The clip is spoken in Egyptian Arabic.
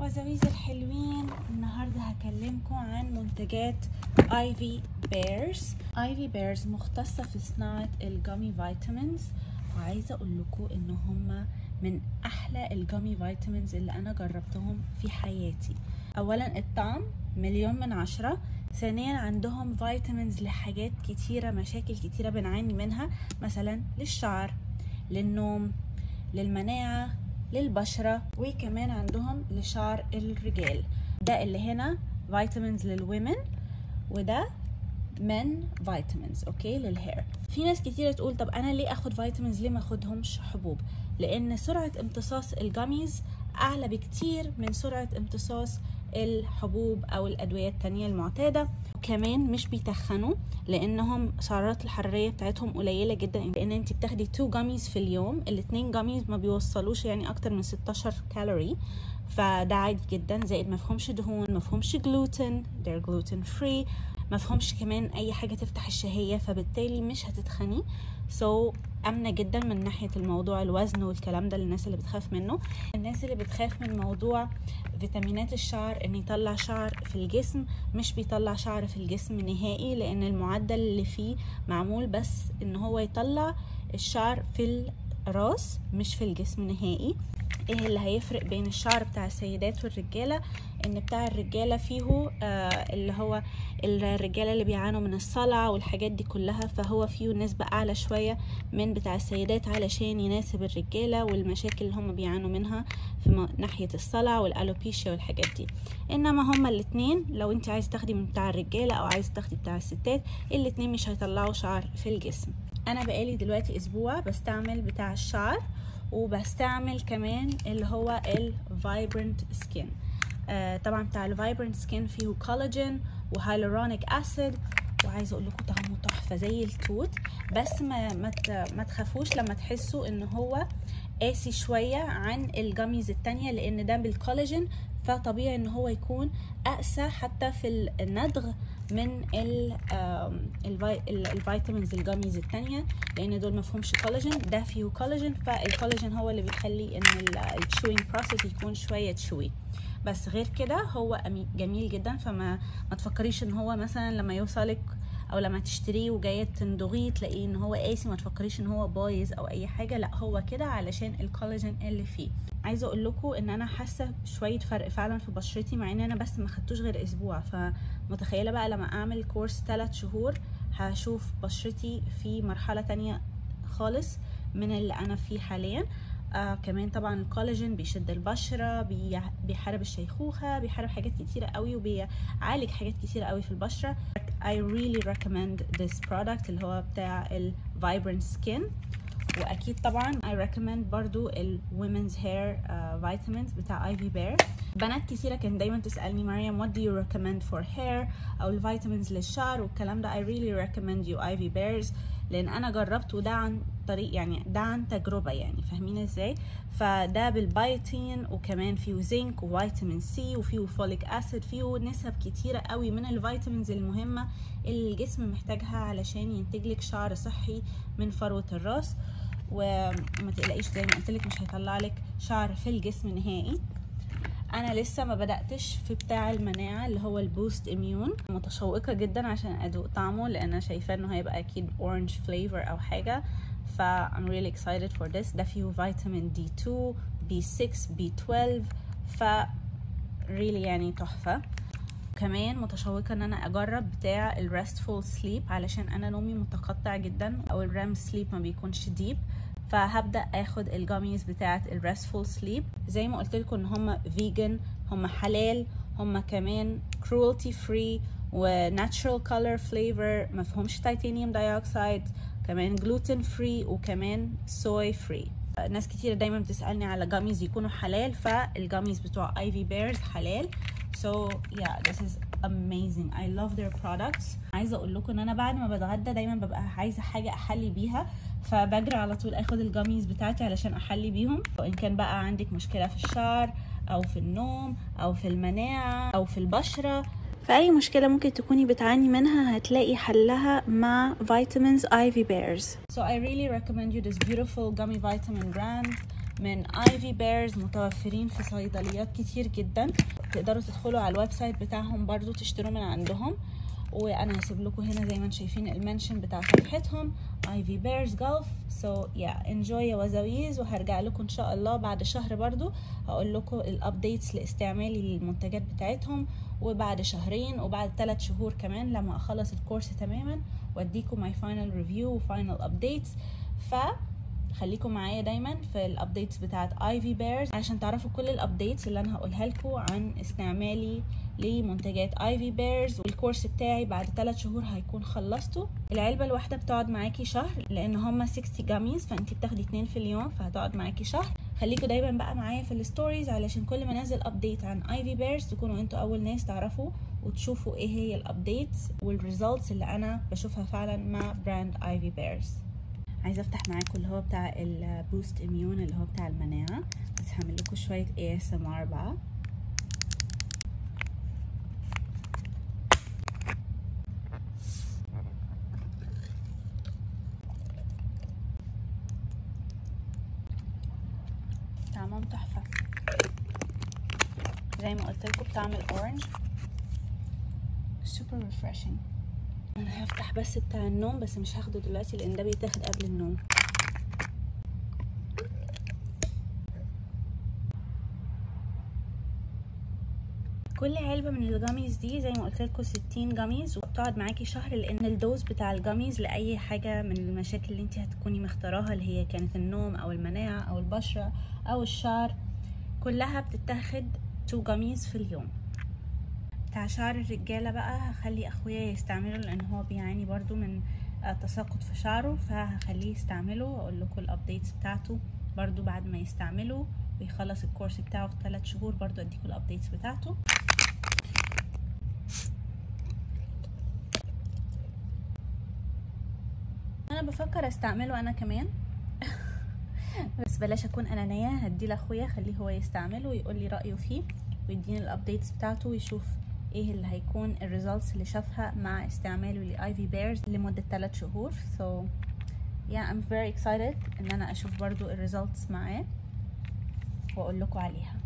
وزويز الحلوين النهاردة هكلمكم عن منتجات ايفي بيرز ايفي بيرز مختصة في صناعة الجامي فيتامينز وعايزة اقول لكم ان هما من احلى الجامي فيتامينز اللي انا جربتهم في حياتي اولا الطعم مليون من عشرة ثانيا عندهم فيتامينز لحاجات كتيرة مشاكل كتيرة بنعاني منها مثلا للشعر للنوم للمناعة للبشرة وكمان عندهم لشعر الرجال ده اللي هنا فيتامينز للومن وده من فيتامينز اوكي للهير في ناس كتيرة تقول طب انا ليه اخد فيتامينز ليه ما اخدهمش حبوب لان سرعة امتصاص الجاميز اعلى بكتير من سرعة امتصاص الحبوب او الادويه التانية المعتاده وكمان مش بيتخنوا لانهم سعرات الحراريه بتاعتهم قليله جدا لان انت بتاخدي 2 جاميز في اليوم الاثنين جاميز ما بيوصلوش يعني اكتر من 16 كالوري فده عادي جدا زائد ما فيهمش دهون ما فيهمش جلوتين they're gluten free ما فيهمش كمان اي حاجه تفتح الشهيه فبالتالي مش هتتخني سو so, امنه جدا من ناحيه الموضوع الوزن والكلام ده للناس اللي بتخاف منه الناس اللي بتخاف من موضوع فيتامينات الشعر ان يطلع شعر في الجسم مش بيطلع شعر في الجسم نهائي لان المعدل اللي فيه معمول بس ان هو يطلع الشعر في الراس مش في الجسم نهائي ايه اللي هيفرق بين الشعر بتاع السيدات والرجاله ان بتاع الرجاله فيه آه اللي هو الرجاله اللي بيعانوا من الصلع والحاجات دي كلها فهو فيه نسبه اعلى شويه من بتاع السيدات علشان يناسب الرجاله والمشاكل اللي هم بيعانوا منها في ناحيه الصلع والالوبيشيا والحاجات دي انما هما الاثنين لو انت عايز تاخدي من بتاع الرجاله او عايز تاخدي بتاع الستات الاثنين مش هيطلعوا شعر في الجسم انا بقالي دلوقتي اسبوع بستعمل بتاع الشعر وبستعمل كمان اللي هو الفايبرنت سكين آه طبعا بتاع الفايبرنت سكين فيه كولاجين وهايلورونيك اسيد وعايزه اقول لكم طعمه تحفه زي التوت بس ما ما, ما تخافوش لما تحسوا ان هو قاسي شويه عن الجاميز التانية لان ده بالكولاجين فطبيعي ان هو يكون اقسى حتى في الندغ من الفيتامينز الجاميز التانية لان دول ما فيهمش كولاجين ده فيه كولاجين فالكولاجين هو اللي بيخلي ان التشوينج بروسيس يكون شويه تشوي بس غير كده هو جميل جدا فما ما تفكريش ان هو مثلا لما يوصلك او لما تشتريه وجايه تندغيه تلاقيه ان هو قاسي ما تفكريش ان هو بايظ او اي حاجه لا هو كده علشان الكولاجين اللي فيه عايزه اقول لكم ان انا حاسه شويه فرق فعلا في بشرتي مع ان انا بس ما خدتوش غير اسبوع فمتخيله بقى لما اعمل كورس 3 شهور هشوف بشرتي في مرحله تانية خالص من اللي انا فيه حاليا آه كمان طبعا الكولاجين بيشد البشرة بي بيحارب الشيخوخة بيحارب حاجات كتيرة قوي وبيعالج حاجات كتيرة قوي في البشرة I really recommend this product اللي هو بتاع ال Vibrant Skin واكيد طبعا I recommend برضو ال Women's Hair uh, Vitamins بتاع Ivy Bear بنات كتيرة كانت دايما تسألني مريم what do you recommend for hair او الفيتامينز للشعر والكلام ده I really recommend you Ivy Bears لان انا جربت وده عن طريق يعني ده عن تجربه يعني فاهمين ازاي فده بالبايتين وكمان فيه زنك وفيتامين سي وفيه فوليك اسيد فيه نسب كتيره قوي من الفيتامينز المهمه اللي الجسم محتاجها علشان ينتج لك شعر صحي من فروه الراس وما تقلقيش زي ما قلت لك مش هيطلع لك شعر في الجسم نهائي انا لسه ما بداتش في بتاع المناعه اللي هو البوست اميون متشوقه جدا عشان ادوق طعمه لان انا شايفاه انه هيبقى اكيد اورنج فليفر او حاجه ف I'm really excited for this ده فيه فيتامين دي 2 بي 6 بي 12 ف really يعني تحفه كمان متشوقه ان انا اجرب بتاع الريستفول سليب علشان انا نومي متقطع جدا او الرام سليب ما بيكونش ديب فهبدا اخد الجاميز بتاعه الريستفول سليب زي ما قلت لكم ان هم فيجن هم حلال هم كمان كرولتي فري وناتشرال كولر فليفر ما فيهمش تيتانيوم دايوكسيد كمان جلوتين فري وكمان صويا فري ناس كتير دايما بتسالني على جاميز يكونوا حلال فالجاميز بتوع ايفي بيرز حلال so yeah this is amazing I love their products عايزه اقول لكم ان انا بعد ما بتغدى دايما ببقى عايزه حاجه احلي بيها فبجري على طول اخد الجاميز بتاعتي علشان احلي بيهم وان كان بقى عندك مشكله في الشعر او في النوم او في المناعه او في البشره فأي مشكلة ممكن تكوني بتعاني منها هتلاقي حلها مع vitamins Ivy Bears. So I really recommend you this beautiful gummy vitamin brand. من ايفي بيرز متوفرين في صيدليات كتير جدا تقدروا تدخلوا على الويب سايت بتاعهم برضو تشتروا من عندهم وانا هسيب لكم هنا زي ما انتم شايفين المنشن بتاع صفحتهم ايفي بيرز جولف سو يا انجوي يا وزاويز وهرجع لكم ان شاء الله بعد شهر برضو هقول لكم الابديتس لاستعمالي للمنتجات بتاعتهم وبعد شهرين وبعد ثلاث شهور كمان لما اخلص الكورس تماما واديكم ماي فاينل ريفيو وفاينل ابديتس ف خليكم معايا دايما في الابديتس بتاعت ايفي بيرز عشان تعرفوا كل الابديتس اللي انا هقولها لكم عن استعمالي لمنتجات ايفي بيرز والكورس بتاعي بعد 3 شهور هيكون خلصته العلبه الواحده بتقعد معاكي شهر لان هما 60 جاميز فانت بتاخدي 2 في اليوم فهتقعد معاكي شهر خليكم دايما بقى معايا في الستوريز علشان كل ما انزل ابديت عن ايفي بيرز تكونوا انتوا اول ناس تعرفوا وتشوفوا ايه هي الابديتس والريزلتس اللي انا بشوفها فعلا مع براند ايفي بيرز عايزه افتح معاكم اللي هو بتاع البوست اميون اللي هو بتاع المناعه بس هعمل لكم شويه اي اس ام ار بقى طعمهم تحفه زي ما قلت لكم بطعم الاورنج سوبر ريفرشنج انا هفتح بس بتاع النوم بس مش هاخده دلوقتي لان ده بيتاخد قبل النوم كل علبه من الجاميز دي زي ما قلت لكم 60 جاميز وبتقعد معاكي شهر لان الدوز بتاع الجاميز لاي حاجه من المشاكل اللي انت هتكوني مختاراها اللي هي كانت النوم او المناعه او البشره او الشعر كلها بتتاخد 2 جاميز في اليوم بتاع شعر الرجاله بقى هخلي اخويا يستعمله لان هو بيعاني برضو من تساقط في شعره فهخليه يستعمله واقول لكم الابديتس بتاعته برضو بعد ما يستعمله ويخلص الكورس بتاعه في 3 شهور برضو اديكم الابديتس بتاعته انا بفكر استعمله انا كمان بس بلاش اكون انانيه هديه لاخويا خليه هو يستعمله ويقول لي رايه فيه ويديني الابديتس بتاعته ويشوف ايه اللي هيكون الريزلتس اللي شافها مع استعماله لايفي بيرز لمده 3 شهور so yeah I'm very excited ان انا اشوف برضو الريزلتس معاه واقول لكم عليها